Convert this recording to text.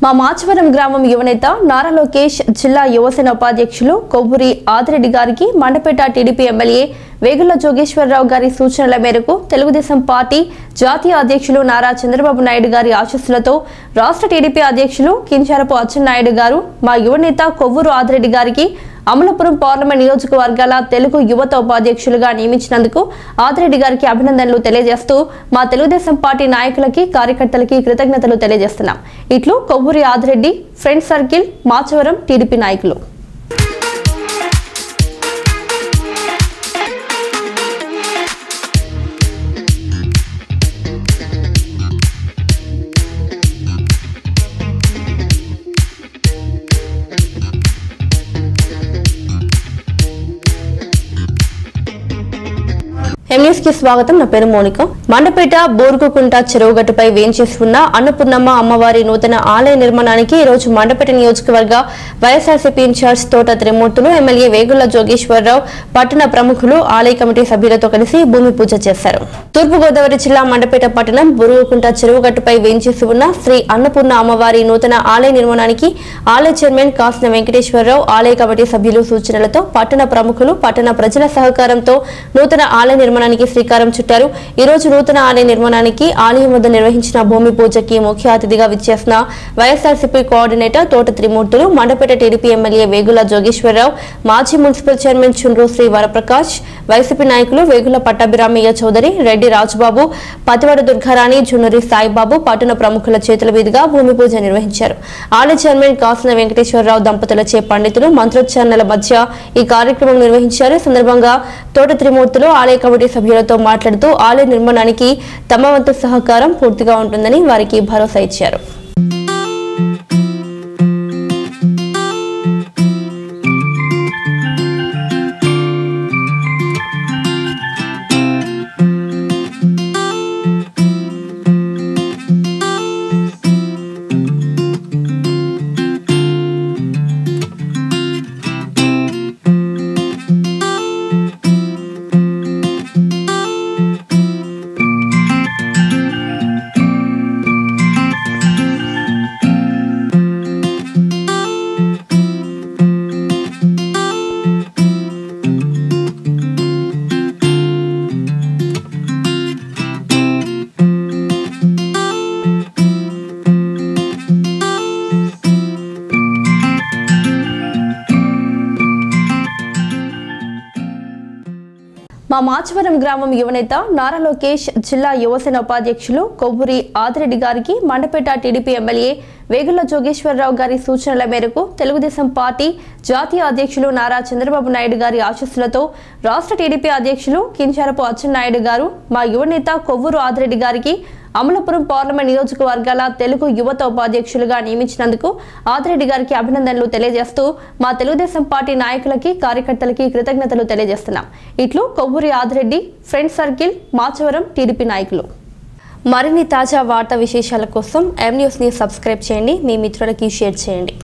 మా మాచవరం గ్రామం యువనేత నారా లోకేష్ జిల్లా యువసేన ఉపాధ్యక్షులు కొవ్వూరి ఆదిరెడ్డి గారికి మండపేట టీడీపీ ఎమ్మెల్యే వేగుల జోగేశ్వరరావు గారి సూచనల మేరకు తెలుగుదేశం పార్టీ జాతీయ అధ్యక్షులు నారా చంద్రబాబు నాయుడు గారి ఆశీస్సులతో రాష్ట్ర టీడీపీ అధ్యక్షులు కించారపు అచ్చెన్నాయుడు గారు మా యువనేత కొవ్వూరు ఆదిరెడ్డి గారికి అమలాపురం పార్లమెంట్ నియోజకవర్గాల తెలుగు యువత ఉపాధ్యక్షులుగా నియమించినందుకు ఆదిరెడ్డి గారికి అభినందనలు తెలియజేస్తూ మా తెలుగుదేశం పార్టీ నాయకులకి కార్యకర్తలకి కృతజ్ఞతలు తెలియజేస్తున్నాం ఇట్లు Kovvuri Adireddy friend circle Machavaram TDP నాయకులు ఎంఎస్ కి స్వాగతం నా పేరు మోనిక మండపేట బోర్గుకుంట చెరువుగట్టుపై వేంచేసి ఉన్న అన్నపూర్ణమ్మ అమ్మవారి నూతన ఆలయ నిర్మాణానికి ఈ రోజు మండపేట నియోజకవర్గ వైఎస్ఆర్సీపీ ఇన్ఛార్జ్ తోట త్రిమూర్తులు ఎమ్మెల్యే వేగుల జోగేశ్వరరావు పట్టణ ప్రముఖులు ఆలయ కమిటీ సభ్యులతో కలిసి భూమి పూజ చేశారు తూర్పుగోదావరి జిల్లా మండపేట పట్టణం బురుగుకుంట చెరువుగట్టుపై వేంచేసి ఉన్న శ్రీ అన్నపూర్ణ అమ్మవారి నూతన ఆలయ నిర్మాణానికి ఆలయ చైర్మన్ కాసిన వెంకటేశ్వరరావు ఆలయ కమిటీ సభ్యులు సూచనలతో పట్టణ ప్రముఖులు పట్టణ ప్రజల సహకారంతో నూతన ఆలయ నిర్మాణానికి శ్రీకారం చుట్టారు ఈ రోజు నూతన ఆలయ నిర్మాణానికి ఆలయం వద్ద నిర్వహించిన భూమి పూజకి ముఖ్య అతిథిగా విచ్చేసిన YSRCP coordinator Thota Trimurthulu Mandapeta TDP MLA Vegulla Jogeswararao మాజీ మున్సిపల్ చైర్మన్ చుండ్రు శ్రీ వరప్రకాష్ వైసీపీ నాయకులు వేగుల పట్టాభిరామయ్య చౌదరి రెడ్డి రాజుబాబు పతివాడ దుర్గారాణి జున్నూరి సాయిబాబు పట్టణ ప్రముఖుల చేతుల మీదుగా భూమి పూజ నిర్వహించారు ఆలయ చైర్మన్ కాసిన వెంకటేశ్వరరావు దంపతులచే పండితులు మంత్రోచ్చారణల మధ్య ఈ కార్యక్రమం నిర్వహించారు ఈ సందర్భంగా తోట త్రిమూర్తులు ఆలయ కమిటీ సభ్యులతో మాట్లాడుతూ ఆలయ నిర్మాణానికి తమ వంతు సహకారం పూర్తిగా ఉంటుందని వారికి భరోసా ఇచ్చారు మా మాచవరం గ్రామం యువనేత నారా లోకేష్ జిల్లా యువసేన ఉపాధ్యక్షులు కొవ్వూరి ఆదిరెడ్డి గారికి మండపేట టీడీపీ ఎమ్మెల్యే వేగుల జోగేశ్వరరావు గారి సూచనల మేరకు తెలుగుదేశం పార్టీ జాతీయ అధ్యక్షులు నారా చంద్రబాబు నాయుడు గారి ఆశీస్సులతో రాష్ట్ర టీడీపీ అధ్యక్షులు కించారపు అచ్చెన్నాయుడు గారు మా యువనేత కొవ్వూరు ఆదిరెడ్డి గారికి అమలాపురం పార్లమెంట్ నియోజకవర్గాల తెలుగు యువత ఉపాధ్యక్షులుగా నియమించినందుకు ఆదిరెడ్డి గారికి అభినందనలు తెలియజేస్తూ మా తెలుగుదేశం పార్టీ నాయకులకి కార్యకర్తలకి కృతజ్ఞతలు తెలియజేస్తున్నాం ఇట్లు Kovvuri Adireddy friend circle Machavaram TDP నాయకులు మరిన్ని తాజా వార్తా విశేషాల కోసం ఎం న్యూస్ని సబ్స్క్రైబ్ చేయండి మీ మిత్రులకి షేర్ చేయండి